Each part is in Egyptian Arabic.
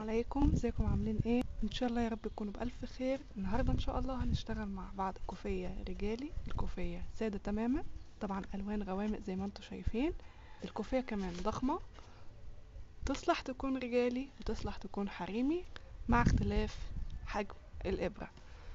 عليكم ازيكم عاملين ايه ان شاء الله يا رب تكونوا بالف خير النهارده ان شاء الله هنشتغل مع بعض كوفيه رجالي الكوفيه ساده تماما طبعا الوان غوامق زي ما انتم شايفين الكوفيه كمان ضخمه تصلح تكون رجالي وتصلح تكون حريمي مع اختلاف حجم الابره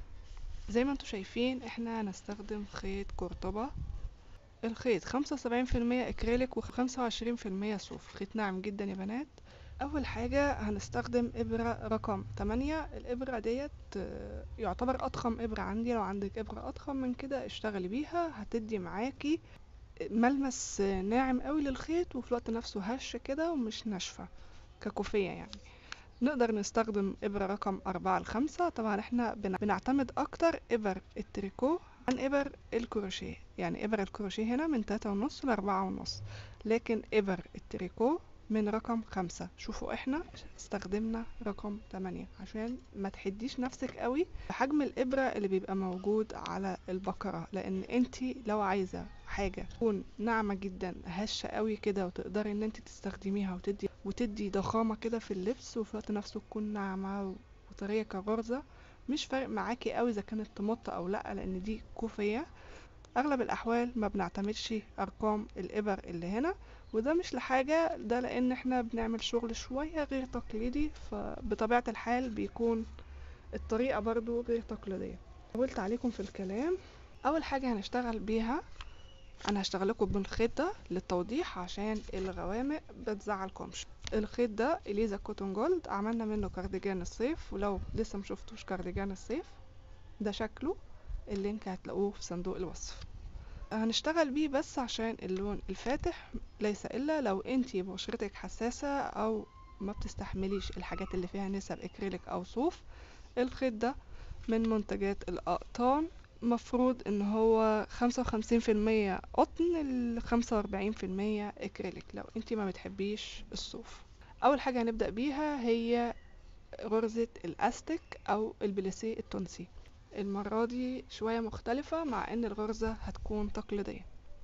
زي ما انتم شايفين احنا هنستخدم خيط قرطبه الخيط خمسة وسبعين في المية اكريليك وخمسة وعشرين في المية صوف الخيط ناعم جدا يا بنات اول حاجة هنستخدم ابرة رقم 8 الابرة ديت آه، يعتبر اضخم ابرة عندي لو عندك ابرة اضخم من كده اشتغلي بيها هتدي معاكي ملمس آه، ناعم قوي للخيط وفي الوقت نفسه هش كده ومش ناشفة ككوفية يعني نقدر نستخدم إبرة رقم أربعة لخمسة طبعا احنا بن- بنعتمد أكتر إبر التريكو عن إبر الكروشيه يعني إبر الكروشيه هنا من تلاتة ونص لأربعة ونص لكن إبر التريكو من رقم خمسة شوفوا احنا استخدمنا رقم تمانية عشان ما تحديش نفسك قوي بحجم الإبرة اللي بيبقى موجود على البقرة لأن انتي لو عايزة حاجة تكون ناعمة جدا هشة قوي كده وتقدري ان انت تستخدميها وتدي وتدي ضخامة كده في اللبس وفي الوقت نفسه تكون ناعمة وطرية كغرزة مش فارق معاكي قوي اذا كانت تمط او لا لان دي كوفية اغلب الاحوال ما بنعتمدش ارقام الابر اللي هنا وده مش لحاجة ده لان احنا بنعمل شغل شوية غير تقليدي فبطبيعة الحال بيكون الطريقة برضو غير تقليدية طولت عليكم في الكلام اول حاجة هنشتغل بيها انا هشتغل لكم بالخيط ده للتوضيح عشان الغوامق بتزعلكمش الخيط ده اليزا كوتون جولد عملنا منه كارديجان الصيف ولو لسه مشفتوش كارديجان الصيف ده شكله اللينك هتلاقوه في صندوق الوصف هنشتغل بيه بس عشان اللون الفاتح ليس الا لو انتي بشرتك حساسة او ما بتستحمليش الحاجات اللي فيها نسب اكريليك او صوف الخيط ده من منتجات الاقطان مفروض ان هو خمسة وخمسين في المية قطن لخمسة واربعين في المية اكريليك لو انتي ما بتحبيش الصوف اول حاجة هنبدأ بيها هي غرزة الاستيك او البليسيه التونسي المرة دي شوية مختلفة مع ان الغرزة هتكون تقليدية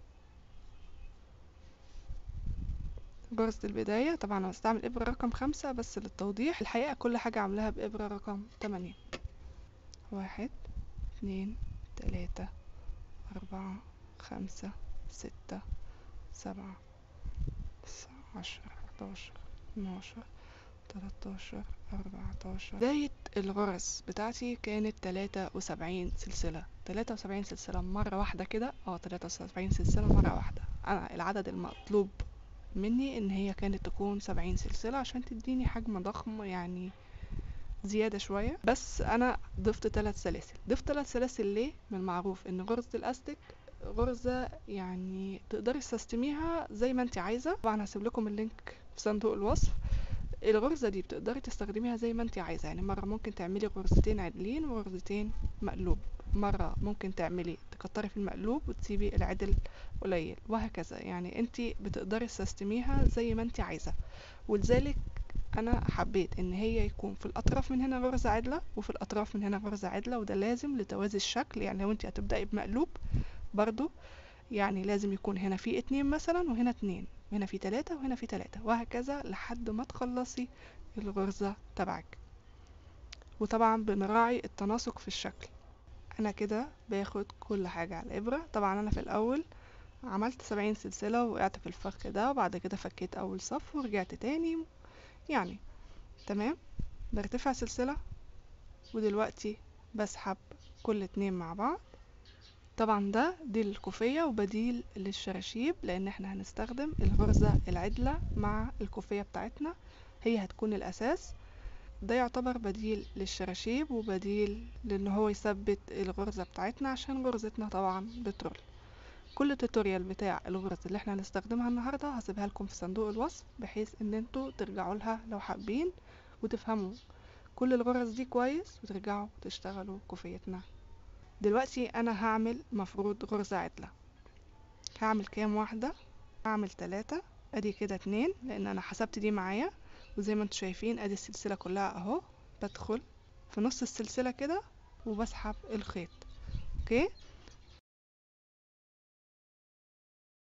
غرزة البداية طبعا انا هستعمل ابرة رقم خمسة بس للتوضيح الحقيقة كل حاجة عاملاها بابرة رقم تمانية واحد اتنين تلاتة أربعة خمسة ستة سبعة تسعة عشرة حداشر اتناشر تلاتاشر أربعتاشر بداية الغرز بتاعتي كانت تلاتة وسبعين سلسلة تلاتة وسبعين سلسلة مرة واحدة كده اه تلاتة وسبعين سلسلة مرة واحدة أنا العدد المطلوب مني إن هي كانت تكون سبعين سلسلة عشان تديني حجم ضخم يعني زيادة شوية بس أنا ضفت ثلاث سلاسل ضفت ثلاث سلاسل ليه؟ من المعروف إن غرزة الأستك غرزة يعني تقدري تستخدميها زي ما انت عايزة طبعا هسيب لكم اللينك في صندوق الوصف الغرزة دي بتقدري تستخدميها زي ما انت عايزة يعني مرة ممكن تعملي غرزتين عدلين وغرزتين مقلوب مرة ممكن تعملي تكتري في المقلوب وتسيبي العدل قليل وهكذا يعني انت بتقدري تستخدميها زي ما انت عايزة ولذلك انا حبيت ان هي يكون في الاطراف من هنا غرزة عدلة وفي الاطراف من هنا غرزة عدلة وده لازم لتوازي الشكل يعني لو انت هتبدأي بمقلوب برضو يعني لازم يكون هنا في اتنين مثلا وهنا اتنين وهنا في تلاتة وهنا في تلاتة وهكذا لحد ما تخلصي الغرزة تبعك وطبعا بنراعي التناسق في الشكل انا كده باخد كل حاجة على الابرة طبعا انا في الاول عملت سبعين سلسلة وقعت في الفخ ده وبعد كده فكيت اول صف ورجعت تاني يعني تمام برتفع سلسلة ودلوقتي بسحب كل اتنين مع بعض طبعا ده دي للكوفية وبديل للشراشيب لان احنا هنستخدم الغرزة العدلة مع الكوفية بتاعتنا هي هتكون الاساس ده يعتبر بديل للشراشيب وبديل لان هو يثبت الغرزة بتاعتنا عشان غرزتنا طبعا بترول كل التوتوريال بتاع الغرز اللي احنا هنستخدمها النهارده هسيبها لكم في صندوق الوصف بحيث ان انتوا ترجعوا لها لو حابين وتفهموا كل الغرز دي كويس وترجعوا تشتغلوا كوفيتنا دلوقتي انا هعمل مفروض غرزة عدلة هعمل كام واحدة هعمل تلاتة ادي كده اتنين لان انا حسبت دي معايا وزي ما انتوا شايفين ادي السلسلة كلها اهو بدخل في نص السلسلة كده وبسحب الخيط اوكي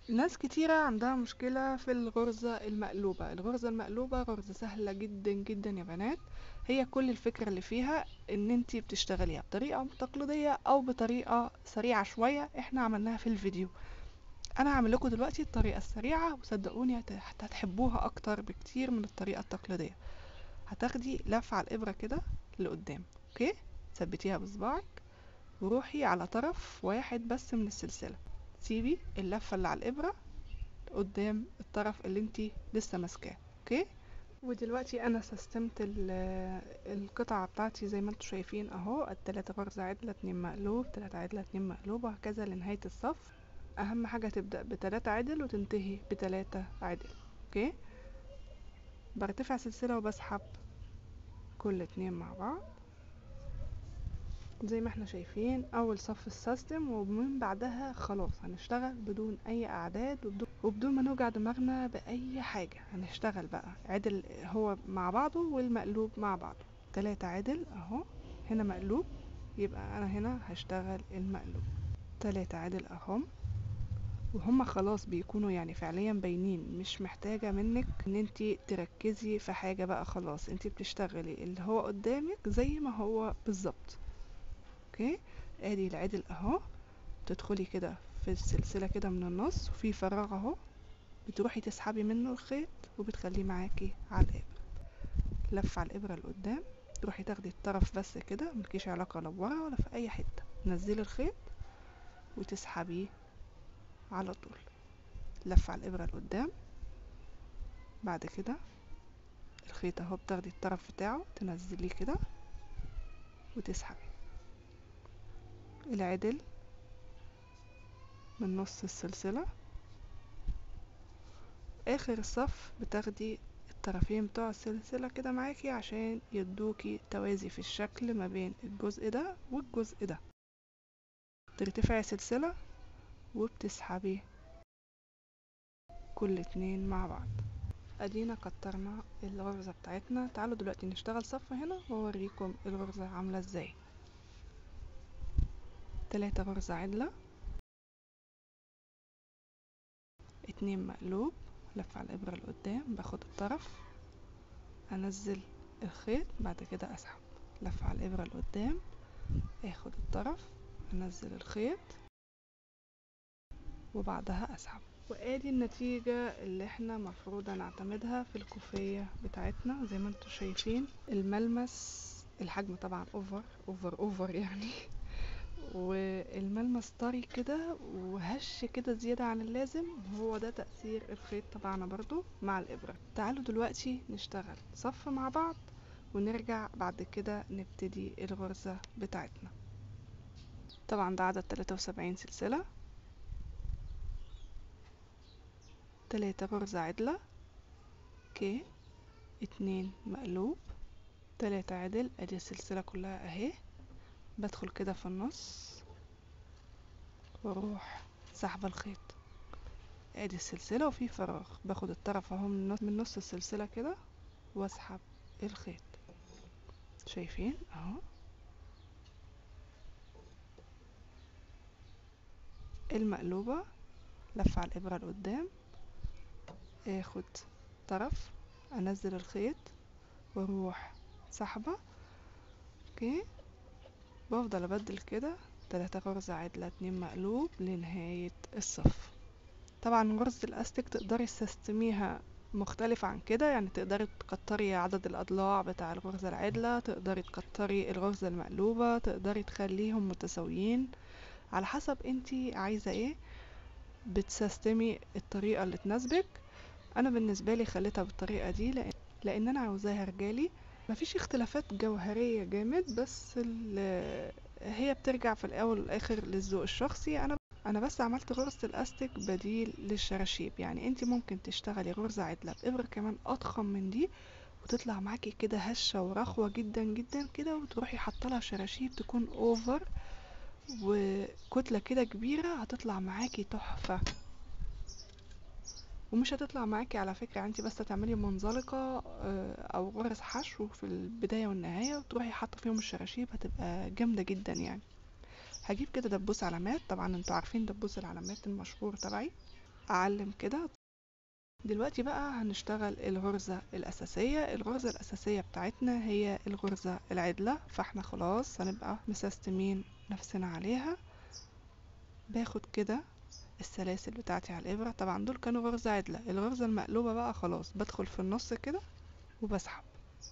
ناس كتيرة عندها مشكلة في الغرزة المقلوبة الغرزة المقلوبة غرزة سهلة جدا جدا يا بنات هي كل الفكرة اللي فيها ان انتي بتشتغليها بطريقة تقليدية او بطريقة سريعة شوية احنا عملناها في الفيديو انا هعمل لكم دلوقتي الطريقة السريعة وصدقوني هت- هتحبوها اكتر بكتير من الطريقة التقليدية هتاخدي لفة على الابرة كده لقدام اوكي ثبتيها بصباعك وروحي على طرف واحد بس من السلسلة سيبي اللفة اللي على الابرة قدام الطرف اللي انتي لسه ماسكاه اوكي ودلوقتي انا سستمت ال- القطعة بتاعتي زي ما انتوا شايفين اهو التلاتة غرزة عدلة اتنين مقلوب تلاتة عدلة اتنين مقلوب وهكذا لنهاية الصف اهم حاجة تبدأ بتلاتة عدل وتنتهي بتلاتة عدل اوكي برتفع سلسلة وبسحب كل اتنين مع بعض زي ما احنا شايفين اول صف السيستم ومن بعدها خلاص هنشتغل بدون اي اعداد وبدون, وبدون ما نوجع دماغنا باي حاجة هنشتغل بقى عدل هو مع بعضه والمقلوب مع بعضه تلاتة عدل اهو هنا مقلوب يبقى انا هنا هشتغل المقلوب تلاتة عدل اهم وهما خلاص بيكونوا يعني فعليا باينين مش محتاجة منك ان انتي تركزي في حاجة بقى خلاص انتي بتشتغلي اللي هو قدامك زي ما هو بالظبط اوكي ادي العدل اهو تدخلي كده في السلسلة كده من النص وفي فراغ اهو بتروحي تسحبي منه الخيط وبتخليه معاكي على الابرة لفة على الابرة لقدام تروحي تاخدي الطرف بس كده ملكيش علاقة لا بورا ولا في اي حتة تنزلي الخيط وتسحبيه على طول لفة على الابرة لقدام بعد كده الخيط اهو بتاخدي الطرف بتاعه تنزليه كده وتسحبي العدل من نص السلسلة اخر الصف بتاخدي الطرفين بتوع السلسلة كده معاكي عشان يدوكي توازي في الشكل ما بين الجزء ده والجزء ده ترتفعي سلسلة وبتسحبي كل اتنين مع بعض ادينا كترنا الغرزة بتاعتنا تعالوا دلوقتي نشتغل صف هنا واوريكم الغرزة عاملة ازاي تلاتة غرزة عدلة اتنين مقلوب لف على الابرة لقدام باخد الطرف انزل الخيط بعد كده اسحب لف على الابرة لقدام اخد الطرف انزل الخيط وبعدها اسحب وادي النتيجة اللي احنا مفروض نعتمدها في الكوفية بتاعتنا زي ما انتوا شايفين الملمس الحجم طبعا اوفر اوفر اوفر يعني والملمس طري كده وهش كده زيادة عن اللازم هو ده تأثير الخيط طبعنا برضو مع الإبرة تعالوا دلوقتي نشتغل صف مع بعض ونرجع بعد كده نبتدي الغرزة بتاعتنا طبعا ده عدد 73 سلسلة تلاتة غرزة عدلة اوكي اتنين مقلوب تلاتة عدل ادي السلسلة كلها اهي بدخل كده في النص واروح سحبة الخيط ادي السلسلة وفي فراغ باخد الطرف اهو من نص, من نص السلسلة كده واسحب الخيط شايفين اهو المقلوبة لفة على الابرة لقدام اخد طرف انزل الخيط واروح سحبة اوكي بفضل ابدل كده تلاتة غرزة عدلة اتنين مقلوب لنهاية الصف طبعا غرزة الاستك تقدري تستخدميها مختلف عن كده يعني تقدري تكتري عدد الاضلاع بتاع الغرزة العدلة تقدري تكتري الغرزة المقلوبة تقدري تخليهم متساويين على حسب انتي عايزة ايه بتسستمي الطريقة اللي تناسبك انا بالنسبة لي خليتها بالطريقة دي لان, لأن انا عاوزاها رجالي مفيش اختلافات جوهرية جامد بس هي بترجع في الاول والاخر للذوق الشخصي انا انا بس عملت غرزة الاستك بديل للشراشيب يعني انت ممكن تشتغلي غرزة عدلة بإبرة كمان اضخم من دي وتطلع معاكي كده هشة ورخوة جدا جدا كده وتروحي حاطلها شراشيب تكون اوفر وكتلة كده كبيرة هتطلع معاكي تحفة ومش هتطلع معاكي على فكرة انت بس تعملي منزلقة او غرز حشو في البداية والنهاية وتروحي حاطة فيهم الشراشيب هتبقى جامدة جدا يعني هجيب كده دبوس علامات طبعا انتوا عارفين دبوس العلامات المشهور تبعي اعلم كده دلوقتي بقى هنشتغل الغرزة الأساسية الغرزة الأساسية بتاعتنا هي الغرزة العدلة فاحنا خلاص هنبقى مسستمين نفسنا عليها باخد كده السلاسل بتاعتي على الإبرة طبعا دول كانوا غرزة عدلة الغرزة المقلوبة بقى خلاص بدخل في النص كده وبسحب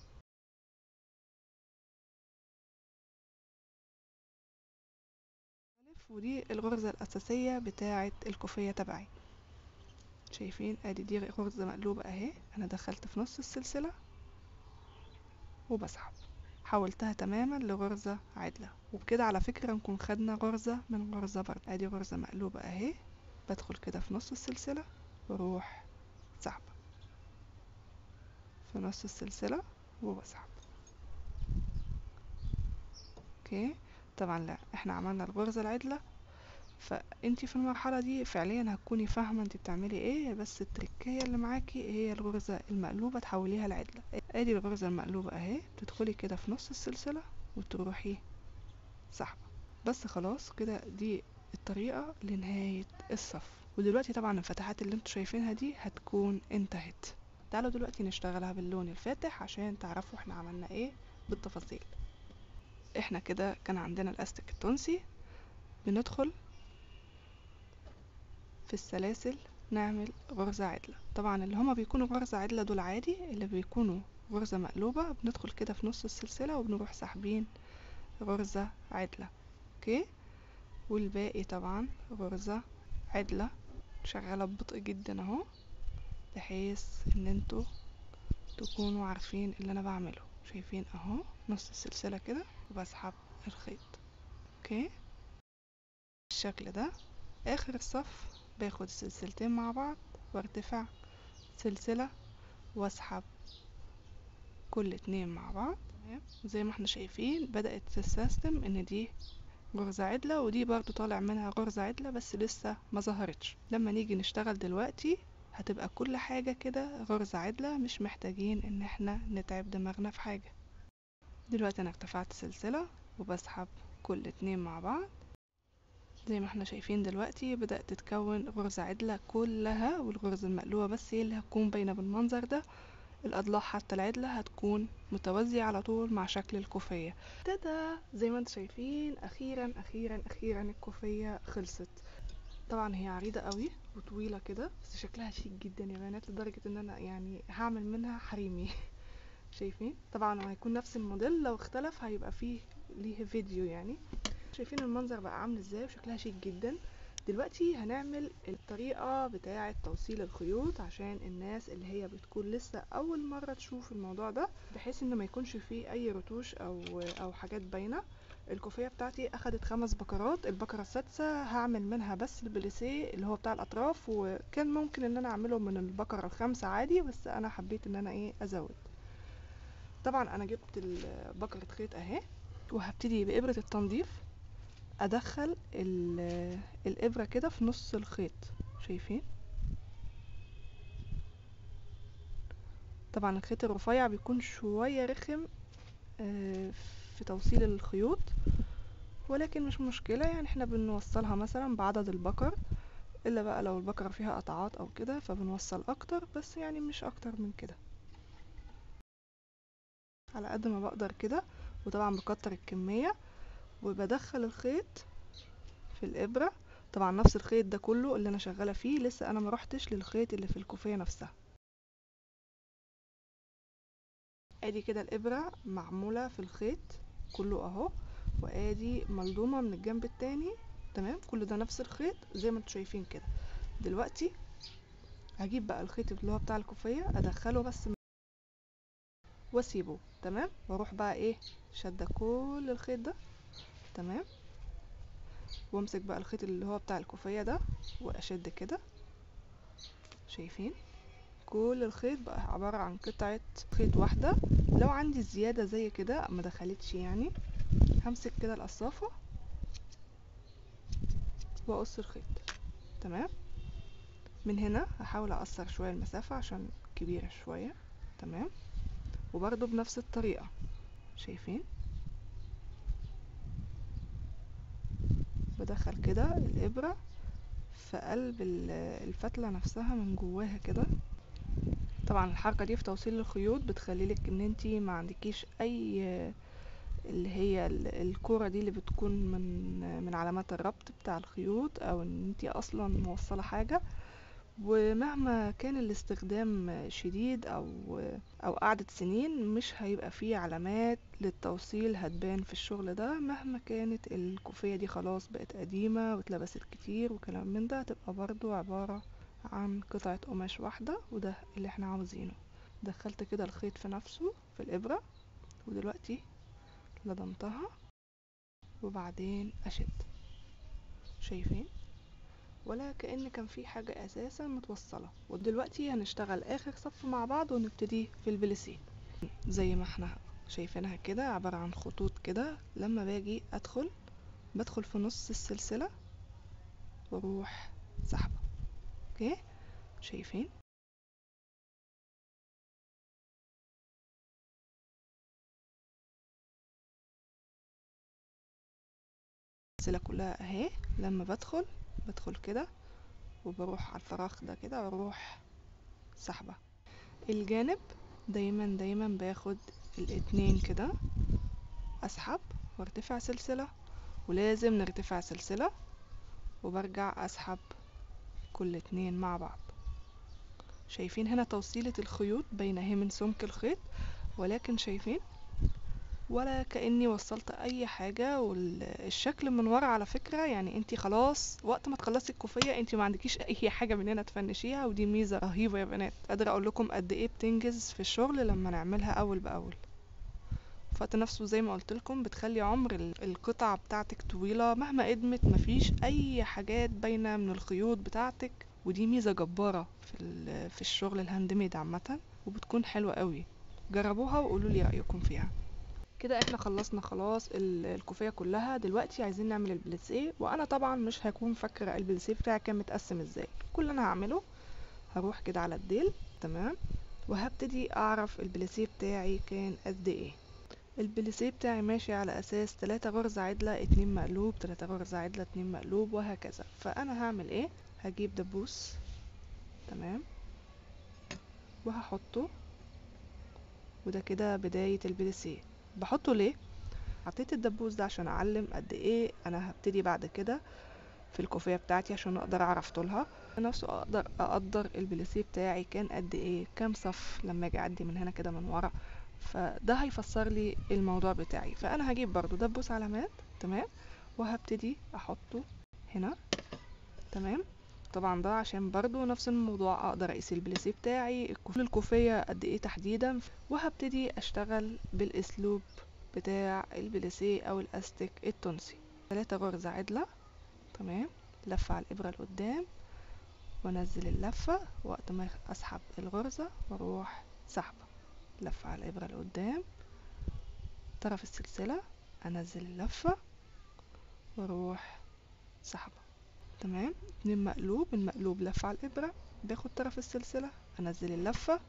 ودي الغرزة الأساسية بتاعة الكوفية تبعي شايفين ادي دي غرزة مقلوبة اهي انا دخلت في نص السلسلة وبسحب حولتها تماما لغرزة عدلة وبكده على فكرة نكون خدنا غرزة من غرزة برضه ادي غرزة مقلوبة اهي بدخل كده في نص السلسلة واروح سحبة في نص السلسلة وبسحب اوكي طبعا لا احنا عملنا الغرزة العدلة فانتي في المرحلة دي فعليا هتكوني فاهمة انتي بتعملي ايه بس التركية اللي معاكي هي الغرزة المقلوبة تحوليها لعدلة ادي الغرزة المقلوبة اهي تدخلي كده في نص السلسلة وتروحي سحبة بس خلاص كده دي الطريقة لنهاية الصف ودلوقتي طبعا الفتحات اللي انتوا شايفينها دي هتكون انتهت تعالوا دلوقتي نشتغلها باللون الفاتح عشان تعرفوا احنا عملنا ايه بالتفاصيل احنا كده كان عندنا الاستيك التونسي بندخل في السلاسل نعمل غرزة عدلة طبعا اللي هما بيكونوا غرزة عدلة دول عادي اللي بيكونوا غرزة مقلوبة بندخل كده في نص السلسلة وبنروح ساحبين غرزة عدلة اوكي والباقي طبعا غرزة عدلة شغالة ببطء جدا اهو بحيث ان انتوا تكونوا عارفين اللي انا بعمله شايفين اهو نص السلسلة كده وبسحب الخيط اوكي بالشكل ده اخر الصف باخد السلسلتين مع بعض وارتفع سلسلة واسحب كل اتنين مع بعض تمام زي ما احنا شايفين بدأت تستسلم ان دي غرزة عدلة ودي برضو طالع منها غرزة عدلة بس لسه ما ظهرتش لما نيجي نشتغل دلوقتي هتبقى كل حاجة كده غرزة عدلة مش محتاجين ان احنا نتعب دماغنا في حاجة دلوقتي انا ارتفعت سلسلة وبسحب كل اتنين مع بعض زي ما احنا شايفين دلوقتي بدأت تتكون غرزة عدلة كلها والغرزة المقلوبة بس هي اللي هتكون باينة بالمنظر ده الأضلاع حتى العدلة هتكون متوازية على طول مع شكل الكوفية تدا زي ما انتم شايفين أخيرا أخيرا أخيرا الكوفية خلصت طبعا هي عريضة قوي وطويلة كده بس شكلها شيك جدا يا بنات لدرجة ان انا يعني هعمل منها حريمي شايفين طبعا هيكون نفس الموديل لو اختلف هيبقى فيه ليه فيديو يعني شايفين المنظر بقى عامل ازاي وشكلها شيك جدا دلوقتي هنعمل الطريقة بتاعة توصيل الخيوط عشان الناس اللي هي بتكون لسه أول مرة تشوف الموضوع ده بحيث إن ما يكونش فيه أي رتوش أو أو حاجات باينة الكوفية بتاعتي أخدت خمس بكرات البكرة السادسة هعمل منها بس البليسيه اللي هو بتاع الأطراف وكان ممكن إن أنا أعمله من البكرة الخامسة عادي بس أنا حبيت إن أنا إيه أزود طبعا أنا جبت بكرة خيط أهي وهبتدي بإبرة التنظيف ادخل الابره كده في نص الخيط شايفين طبعا الخيط الرفيع بيكون شويه رخم في توصيل الخيوط ولكن مش مشكله يعني احنا بنوصلها مثلا بعدد البكر الا بقى لو البكره فيها قطعات او كده فبنوصل اكتر بس يعني مش اكتر من كده على قد ما بقدر كده وطبعا بكتر الكميه وبدخل الخيط في الابرة طبعا نفس الخيط ده كله اللي انا شغالة فيه لسه انا ما روحتش للخيط اللي في الكوفية نفسها ادي كده الابرة معمولة في الخيط كله اهو وادي ملضومة من الجنب التاني تمام كل ده نفس الخيط زي ما انتوا شايفين كده دلوقتي هجيب بقى الخيط اللي هو بتاع الكوفية ادخله بس واسيبه تمام واروح بقى ايه شادة كل الخيط ده تمام وامسك بقى الخيط اللي هو بتاع الكوفية ده واشد كده شايفين كل الخيط بقى عبارة عن قطعة خيط واحدة لو عندي زيادة زي كده ما دخلتش يعني همسك كده القصافة واقص الخيط تمام من هنا هحاول اقصر شوية المسافة عشان كبيرة شوية تمام وبرضه بنفس الطريقة شايفين بدخل كده الإبرة في قلب ال- الفتلة نفسها من جواها كده طبعا الحركة دي في توصيل الخيوط بتخليلك ان انتي ما عندكيش اي اللي هي ال- الكورة دي اللي بتكون من من علامات الربط بتاع الخيوط او ان انتي اصلا موصلة حاجة ومهما كان الاستخدام شديد او او قعدة سنين مش هيبقى فيه علامات للتوصيل هتبان في الشغل ده مهما كانت الكوفية دي خلاص بقت قديمة واتلبست كتير وكلام من ده هتبقى برضو عبارة عن قطعة قماش واحدة وده اللي احنا عاوزينه دخلت كده الخيط في نفسه في الإبرة ودلوقتي لضمتها وبعدين أشد شايفين ولا كأن كان في حاجة أساسا متوصلة ودلوقتي هنشتغل آخر صف مع بعض ونبتدي في البليسيه زي ما احنا شايفينها كده عبارة عن خطوط كده لما باجي أدخل بدخل في نص السلسلة واروح سحبة اوكي شايفين السلسلة كلها اهي لما بدخل بدخل كده وبروح على الفراغ ده كده واروح سحبة الجانب دايما دايما باخد الاتنين كده اسحب وارتفع سلسلة ولازم نرتفع سلسلة وبرجع اسحب كل اتنين مع بعض شايفين هنا توصيلة الخيوط بين اهي من سمك الخيط ولكن شايفين ولا كأني وصلت اي حاجة والشكل من ورا على فكرة يعني انتي خلاص وقت ما تخلصي الكوفية انتي ما عندكيش اي حاجة من هنا تفنشيها ودي ميزة رهيبة يا بنات قادرة اقول لكم قد ايه بتنجز في الشغل لما نعملها اول باول في وقت نفسه زي ما قلت لكم بتخلي عمر ال- القطع بتاعتك طويلة مهما قدمت مفيش اي حاجات باينة من الخيوط بتاعتك ودي ميزة جبارة في ال- في الشغل الهاند ميد عامة وبتكون حلوة قوي جربوها وقولوا لي رأيكم فيها كده احنا خلصنا خلاص ال- الكوفية كلها دلوقتي عايزين نعمل البليسيه وانا طبعا مش هكون فاكرة البليسيه بتاعي كان متقسم ازاي كل اللي انا هعمله هروح كده على الديل تمام وهبتدي اعرف البليسيه بتاعي كان قد ايه البليسيه بتاعي ماشي على اساس تلاتة غرزة عدلة اتنين مقلوب تلاتة غرزة عدلة اتنين مقلوب وهكذا فانا هعمل ايه هجيب دبوس تمام وهحطه وده كده بداية البليسيه بحطه ليه حطيت الدبوس ده عشان اعلم قد ايه انا هبتدي بعد كده في الكوفية بتاعتي عشان اقدر اعرف طولها نفسه اقدر اقدر البليسيه بتاعي كان قد ايه كام صف لما اجي اعدي من هنا كده من ورا فده هيفسر لي الموضوع بتاعي فانا هجيب برضو دبوس علامات تمام وهبتدي احطه هنا تمام طبعا ده عشان برضو نفس الموضوع اقدر اقيس البليسيه بتاعي كل الكوفية قد ايه تحديدا وهبتدي اشتغل بالاسلوب بتاع البليسيه او الاستيك التونسي ثلاثة غرزة عدلة تمام لفة على الابرة لقدام وانزل اللفة وقت ما اسحب الغرزة واروح سحبة لفة على الابرة لقدام طرف السلسلة انزل اللفة واروح سحبة تمام اتنين مقلوب المقلوب لفة على الابرة باخد طرف السلسلة انزل اللفة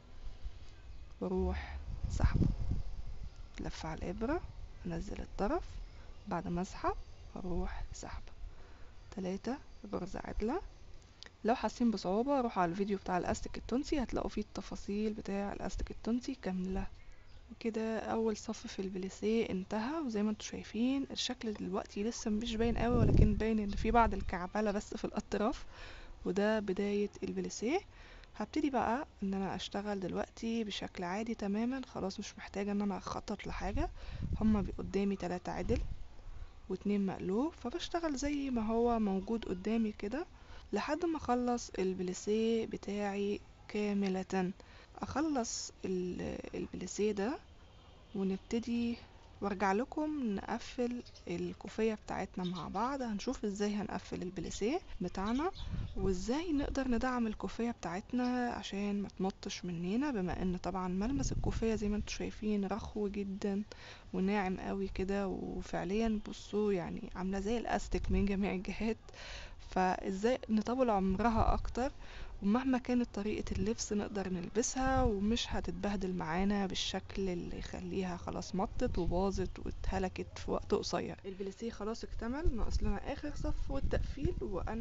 واروح سحبة لفة على الابرة انزل الطرف بعد ما اسحب اروح سحبة تلاتة غرزة عدلة لو حاسين بصعوبة روحوا على الفيديو بتاع الاستيك التونسي هتلاقوا فيه التفاصيل بتاع الاستيك التونسي كاملة وكده اول صف في البليسيه انتهى وزي ما انتم شايفين الشكل دلوقتي لسه مش باين قوي ولكن باين ان في بعض الكعبلة بس في الاطراف وده بداية البليسيه هبتدي بقى ان انا اشتغل دلوقتي بشكل عادي تماما خلاص مش محتاجة ان انا اخطط لحاجة هما بي- قدامي تلاتة عدل واتنين مقلوب فبشتغل زي ما هو موجود قدامي كده لحد ما اخلص البليسيه بتاعي كاملة اخلص ال- البليسيه ده ونبتدي وارجع لكم نقفل الكوفية بتاعتنا مع بعض هنشوف ازاي هنقفل البليسيه بتاعنا وازاي نقدر ندعم الكوفية بتاعتنا عشان ما تنطش مننا بما ان طبعا ملمس الكوفية زي ما انتم شايفين رخو جدا وناعم قوي كده وفعليا بصوا يعني عاملة زي الاستيك من جميع الجهات فازاي نطول عمرها اكتر ومهما كانت طريقة اللبس نقدر نلبسها ومش هتتبهدل معانا بالشكل اللي يخليها خلاص مطت وباظت واتهلكت في وقت قصير البليسيه خلاص اكتمل ناقص لنا اخر صف والتقفيل وانا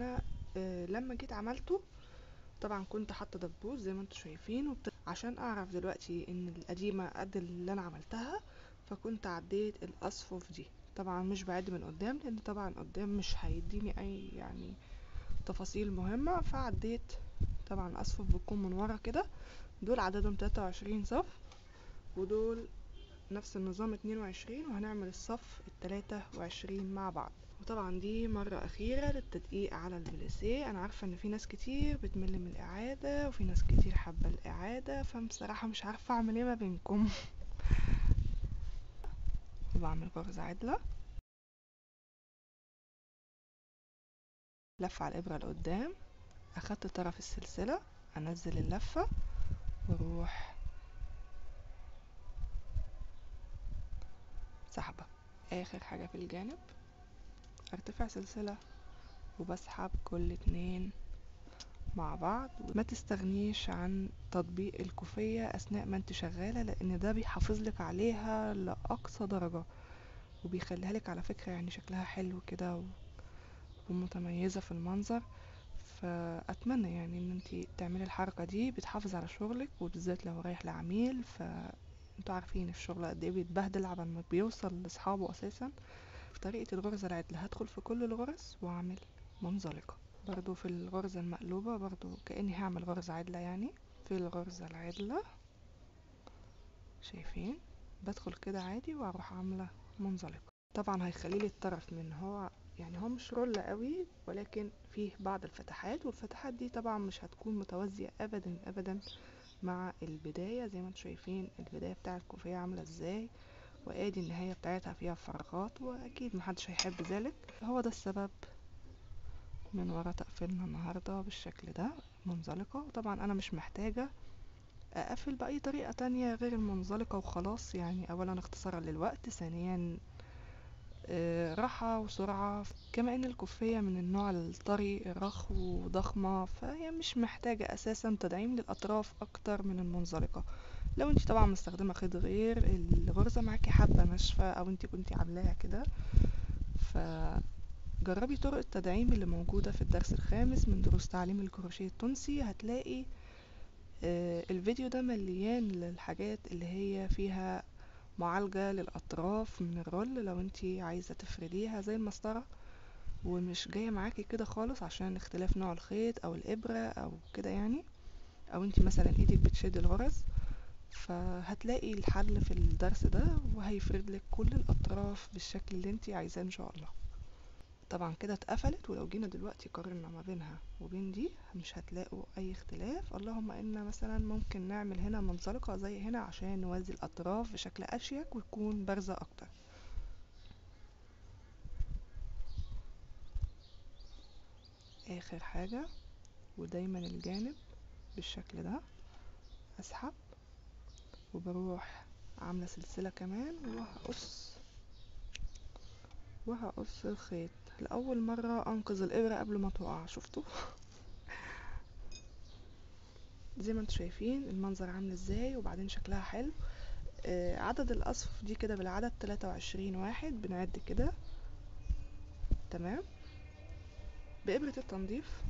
آه لما جيت عملته طبعا كنت حاطه دبوس زي ما انتم شايفين وبت... عشان اعرف دلوقتي ان القديمه قد اللي انا عملتها فكنت عديت الاصفف دي طبعا مش بعد من قدام لان طبعا قدام مش هيديني اي يعني تفاصيل مهمه فعديت طبعا الاصفف بتكون من ورا كده دول عددهم 23 صف ودول نفس النظام 22 وهنعمل الصف التلاتة وعشرين مع بعض وطبعا دي مرة أخيرة للتدقيق على البليسيه أنا عارفة إن في ناس كتير بتمل من الإعادة وفي ناس كتير حابة الإعادة فبصراحة مش عارفة أعمل إيه ما بينكم وبعمل غرزة عدلة لفة على الإبرة لقدام أخدت طرف السلسلة أنزل اللفة واروح سحبة اخر حاجة في الجانب ارتفع سلسلة وبسحب كل اتنين مع بعض ما تستغنيش عن تطبيق الكوفية اثناء ما انت شغالة لان ده بيحافظ لك عليها لاقصى درجة وبيخليها لك على فكرة يعني شكلها حلو كده ومتميزة في المنظر فاتمنى يعني ان انت تعملي الحركة دي بتحافظ على شغلك وبالذات لو رايح لعميل ف انتوا عارفين الشغل قد ايه بيتبهدل عبال ما بيوصل لاصحابه اساسا في طريقة الغرزة العدلة هدخل في كل الغرز واعمل منزلقة برضو في الغرزة المقلوبة برضو كأني هعمل غرزة عدلة يعني في الغرزة العدلة شايفين بدخل كده عادي واروح عاملة منزلقة طبعا هيخليلي الطرف من هو يعني هو مش رول قوي ولكن فيه بعض الفتحات والفتحات دي طبعا مش هتكون متوازية ابدا ابدا مع البداية زي ما انتم شايفين البداية بتاع الكوفية عاملة ازاي وادي النهاية بتاعتها فيها فراغات واكيد محدش هيحب ذلك هو ده السبب من ورا تقفيلنا النهاردة بالشكل ده منزلقة وطبعا انا مش محتاجة اقفل باي طريقة تانية غير المنزلقة وخلاص يعني اولا اختصارا للوقت ثانيا راحة وسرعة كما ان الكوفية من النوع الطري رخو وضخمة فهي مش محتاجة اساسا تدعيم للاطراف اكتر من المنزلقة لو انت طبعا مستخدمة خيط غير الغرزة معاكي حبة ناشفة او انت كنتي عاملاها كده فجربي طرق التدعيم اللي موجودة في الدرس الخامس من دروس تعليم الكروشيه التونسي هتلاقي الفيديو ده مليان للحاجات اللي هي فيها معالجة للأطراف من الرول لو انتي عايزة تفرديها زي المسطرة ومش جاية معاكي كده خالص عشان اختلاف نوع الخيط او الابرة او كده يعني او انتي مثلا ايدك بتشد الغرز فهتلاقي الحل في الدرس ده وهيفرد لك كل الاطراف بالشكل اللي انتي عايزاه ان شاء الله طبعا كده اتقفلت ولو جينا دلوقتي قارنا ما بينها وبين دي مش هتلاقوا اي اختلاف اللهم ان مثلا ممكن نعمل هنا منزلقة زي هنا عشان نوازي الاطراف بشكل اشيك وتكون بارزة اكتر اخر حاجة ودايما الجانب بالشكل ده اسحب وبروح عاملة سلسلة كمان وهقص وهقص الخيط لأول مرة أنقذ الإبرة قبل ما تقع شفتوا زي ما انتم شايفين المنظر عامل ازاي وبعدين شكلها حلو آه عدد الأصفف دي كده بالعدد تلاتة وعشرين واحد بنعد كده تمام بإبرة التنظيف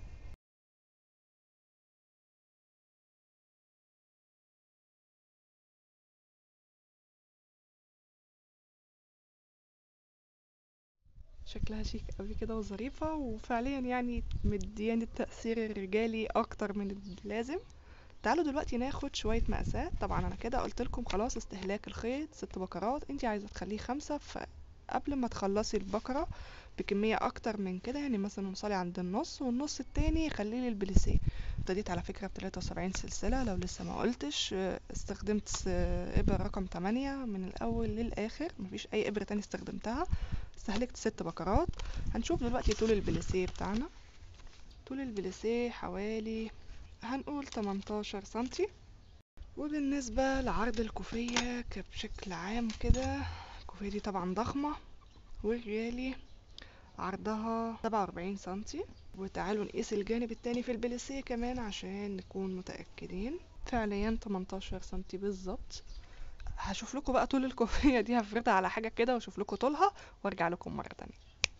شكلها شيك قوي كده وظريفة وفعليا يعني مدياني التأثير الرجالي أكتر من اللازم تعالوا دلوقتي ناخد شوية مقاسات طبعا أنا كده قلت لكم خلاص استهلاك الخيط ست بكرات انتي عايزة تخليه خمسة فقبل ما تخلصي البكرة بكمية أكتر من كده يعني مثلا وصلي عند النص والنص التاني خليه للبليسيه ابتديت على فكرة بتلاتة وسبعين سلسلة لو لسه ما قلتش استخدمت إبرة رقم تمانية من الأول للآخر مفيش أي إبرة تاني استخدمتها استهلكت ست بكرات هنشوف دلوقتي طول البليسيه بتاعنا طول البليسيه حوالي هنقول 18 سنتي وبالنسبة لعرض الكوفية بشكل عام كده الكوفية دي طبعا ضخمة ورجالي عرضها 47 سنتي وتعالوا نقيس الجانب التاني في البليسيه كمان عشان نكون متأكدين فعليا 18 سنتي بالظبط هشوف لكم بقى طول الكوفية دي هفردها على حاجة كده واشوف لكم طولها وارجع لكم مرة تانية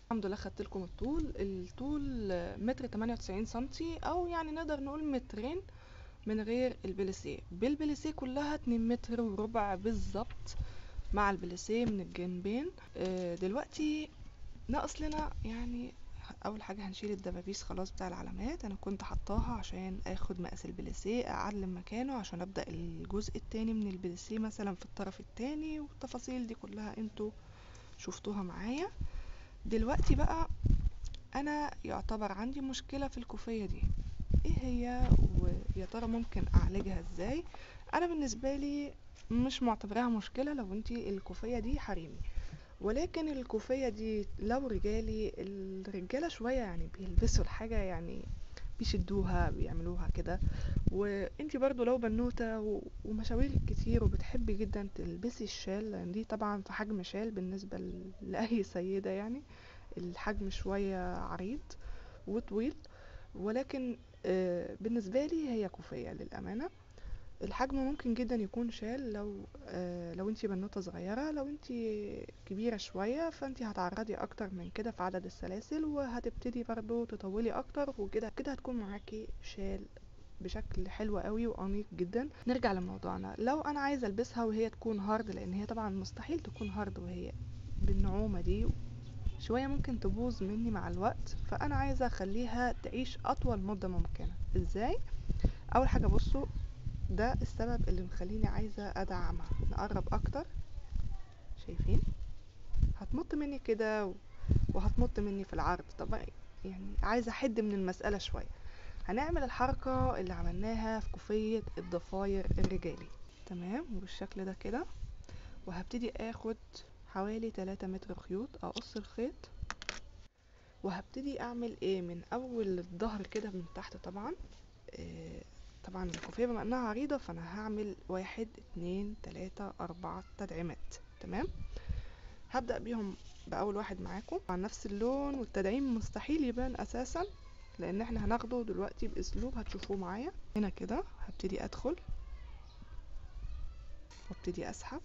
الحمد لله خدت لكم الطول الطول متر 98 سنتي او يعني نقدر نقول مترين من غير البليسيه بالبليسيه كلها 2 متر وربع بالظبط مع البليسيه من الجنبين آه، دلوقتي ناقص لنا يعني اول حاجه هنشيل الدبابيس خلاص بتاع العلامات انا كنت حطاها عشان اخد مقاس البليسيه اعلم مكانه عشان ابدا الجزء التاني من البليسيه مثلا في الطرف التاني والتفاصيل دي كلها انتوا شفتوها معايا دلوقتي بقى انا يعتبر عندي مشكله في الكوفيه دي ايه هي ويا ترى ممكن اعالجها ازاي انا بالنسبه لي مش معتبراها مشكله لو انتي الكوفيه دي حريمي ولكن الكوفية دي لو رجالي الرجالة شوية يعني بيلبسوا الحاجة يعني بيشدوها بيعملوها كده وانتي برضو لو بنوتة و- ومشاويرك كتير وبتحبي جدا تلبسي الشال لان دي طبعا في حجم شال بالنسبة ل- لأي سيدة يعني الحجم شوية عريض وطويل ولكن آه، بالنسبة لي هي كوفية للأمانة الحجم ممكن جدا يكون شال لو آه لو انتي بنوتة صغيرة لو انتي كبيرة شوية فانتي هتعرضي اكتر من كده في عدد السلاسل وهتبتدي برضو تطولي اكتر وكده كده هتكون معاكي شال بشكل حلو قوي وانيق جدا نرجع لموضوعنا لو انا عايزه البسها وهي تكون هارد لان هي طبعا مستحيل تكون هارد وهي بالنعومه دي شويه ممكن تبوظ مني مع الوقت فانا عايزه اخليها تعيش اطول مده ممكنه ازاي اول حاجه بصوا ده السبب اللي مخليني عايزة ادعمها نقرب اكتر شايفين هتمط مني كده و- وهتمط مني في العرض طب يعني عايزة احد من المسألة شوية هنعمل الحركة اللي عملناها في كوفية الضفاير الرجالي تمام وبالشكل ده كده وهبتدي اخد حوالي 3 متر خيوط اقص الخيط وهبتدي اعمل ايه من اول الظهر كده من تحت طبعا آه، طبعا الكوفية بما انها عريضة فانا هعمل واحد اتنين تلاتة اربعة تدعيمات تمام هبدأ بيهم بأول واحد معاكم عن نفس اللون والتدعيم مستحيل يبان اساسا لان احنا هناخده دلوقتي باسلوب هتشوفوه معايا هنا كده هبتدي ادخل وابتدي اسحب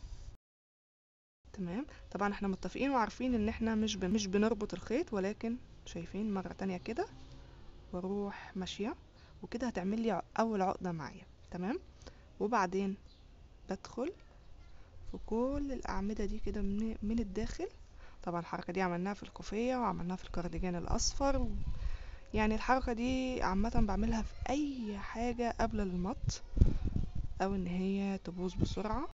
تمام طبعا احنا متفقين وعارفين ان احنا مش بن... مش بنربط الخيط ولكن شايفين مرة تانية كده واروح ماشية وكده هتعمل لي اول عقدة معايا تمام وبعدين بدخل في كل الاعمدة دي كده من, من الداخل طبعا الحركة دي عملناها في الكوفية وعملناها في الكارديجان الاصفر و... يعني الحركة دي عامة بعملها في اي حاجة قبل المط او ان هي تبوظ بسرعة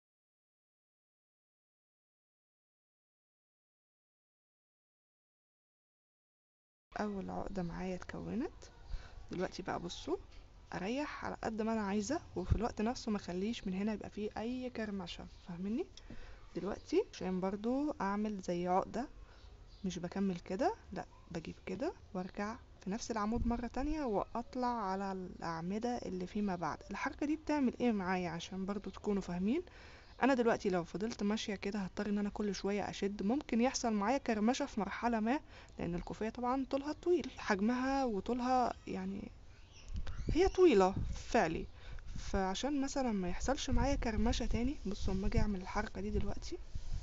اول عقدة معايا اتكونت دلوقتي بقى بصوا اريح على قد ما انا عايزة وفي الوقت نفسه ما اخليش من هنا يبقى فيه اي كرمشة فاهميني دلوقتي عشان برضو اعمل زي عقدة مش بكمل كده لا بجيب كده وارجع في نفس العمود مرة تانية واطلع على الاعمدة اللي فيما بعد الحركة دي بتعمل ايه معايا عشان برضو تكونوا فاهمين انا دلوقتي لو فضلت ماشية كده هضطر ان انا كل شوية اشد ممكن يحصل معايا كرمشة في مرحلة ما لان الكوفية طبعا طولها طويل حجمها وطولها يعني هي طويلة فعلي فعشان مثلا ما يحصلش معايا كرمشة تاني بصوا اما اجي اعمل الحركة دي دلوقتي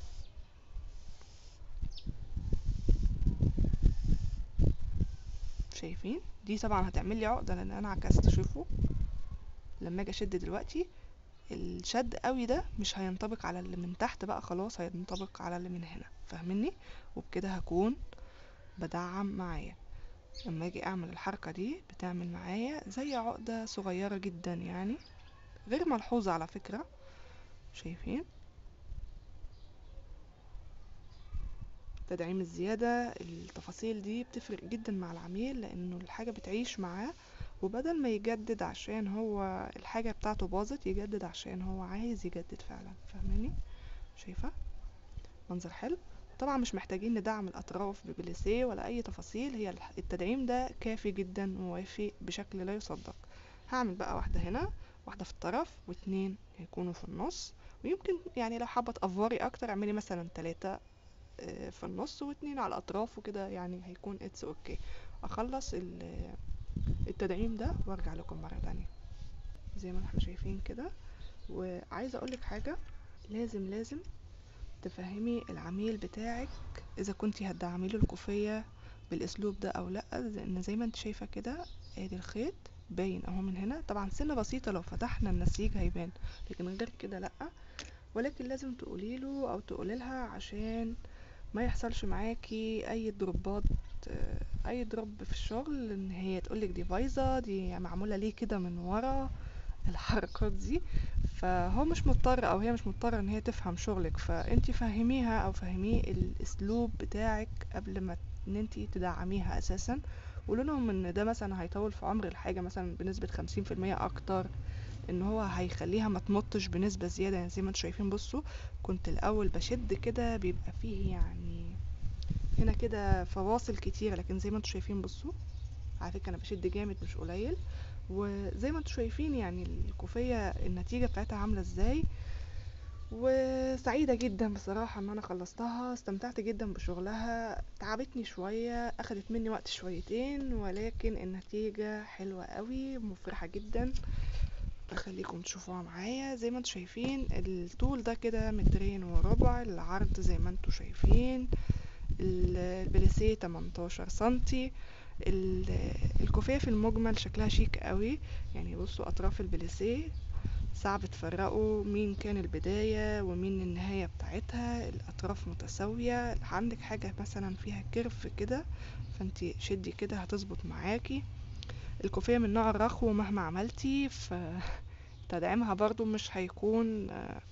شايفين دي طبعا هتعمل لي عقدة لان انا عكست شوفوا لما اجي اشد دلوقتي الشد قوي ده مش هينطبق على اللي من تحت بقى خلاص هينطبق على اللي من هنا فاهمني وبكده هكون بدعم معايا لما اجي اعمل الحركة دي بتعمل معايا زي عقدة صغيرة جدا يعني غير ملحوظة على فكرة شايفين تدعيم الزيادة التفاصيل دي بتفرق جدا مع العميل لانه الحاجة بتعيش معاه وبدل ما يجدد عشان هو الحاجة بتاعته باظت يجدد عشان هو عايز يجدد فعلا فاهماني شايفة منظر حلو طبعا مش محتاجين ندعم الاطراف ببليسيه ولا اي تفاصيل هي الح- التدعيم ده كافي جدا ووافي بشكل لا يصدق هعمل بقى واحدة هنا واحدة في الطرف واتنين هيكونوا في النص ويمكن يعني لو حابة تأفوري اكتر اعملي مثلا تلاتة آه، في النص واتنين على الاطراف وكده يعني هيكون اتس اوكي اخلص ال- التدعيم ده وارجع لكم مرة تانية زي ما احنا شايفين كده وعايزة اقولك حاجة لازم لازم تفهمي العميل بتاعك اذا كنتي هتدعمي له الكوفيه بالاسلوب ده او لا لان زي ما انت شايفه كده ادي الخيط باين اهو من هنا طبعا سنه بسيطه لو فتحنا النسيج هيبان لكن غير كده لا ولكن لازم تقولي له او تقولي لها عشان ما يحصلش معاكي اي دروبات آه، اي دروب في الشغل ان هي تقولك دي بايظه دي معموله ليه كده من ورا الحركات دي فهو مش مضطر او هي مش مضطره ان هي تفهم شغلك فانتي فهميها او فهميه الاسلوب بتاعك قبل ما ان انتي تدعميها اساسا قولوا لهم ان ده مثلا هيطول في عمر الحاجه مثلا بنسبه خمسين في المية اكتر ان هو هيخليها ما تمطش بنسبه زياده يعني زي ما انتم شايفين بصوا كنت الاول بشد كده بيبقى فيه يعني هنا كده فواصل كتيره لكن زي ما انتم شايفين بصوا على فكره انا بشد جامد مش قليل وزي ما انتم شايفين يعني الكوفيه النتيجه بتاعتها عامله ازاي وسعيدة جدا بصراحة ان انا خلصتها استمتعت جدا بشغلها تعبتني شوية اخدت مني وقت شويتين ولكن النتيجة حلوة قوي مفرحة جدا اخليكم تشوفوها معايا زي ما انتم شايفين الطول ده كده مترين وربع العرض زي ما انتم شايفين البليسيه 18 سنتي الكوفية في المجمل شكلها شيك قوي يعني بصوا اطراف البليسيه صعب تفرقوا مين كان البداية ومين النهاية بتاعتها الأطراف متساوية عندك حاجة مثلا فيها كيرف كده فانتي شدي كده هتظبط معاكي الكوفية من نوع الرخو مهما عملتي فتدعيمها برضو مش هيكون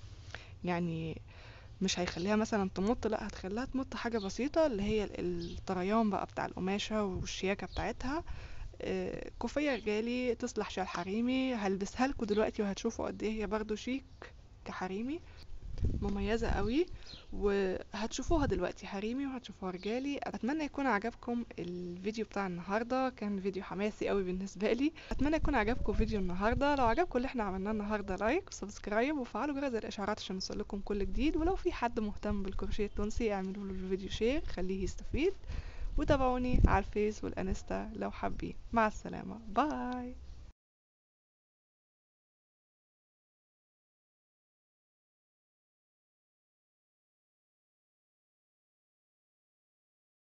يعني مش هيخليها مثلا تمط لا هتخليها تمط حاجة بسيطة اللي هي الطريان بقى بتاع القماشة والشياكة بتاعتها كوفية رجالي تصلح شال حريمي هلبسها لكم دلوقتي وهتشوفوا قد ايه هي برضو شيك كحريمي مميزة قوي وهتشوفوها دلوقتي حريمي وهتشوفوها رجالي اتمنى يكون عجبكم الفيديو بتاع النهارده كان فيديو حماسي قوي بالنسبه لي اتمنى يكون عجبكم فيديو النهارده لو عجبكم اللي احنا عملناه النهارده لايك وسبسكرايب وفعلوا جرس الاشعارات عشان يوصلكم كل جديد ولو في حد مهتم بالكروشيه التونسي اعملوا له الفيديو شير خليه يستفيد وتابعوني على الفيس والانستا لو حابين مع السلامه باي